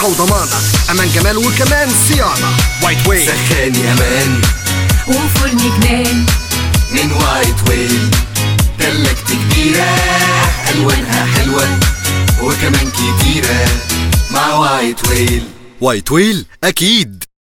ثقة وضمانة أمان جمال وكمان صيانة وايت ويل سخان يا مان وفرن جنان من وايت ويل تلاجتي كبيرة ألوانها حلوة وكمان كتيرة مع وايت ويل وايت ويل أكيد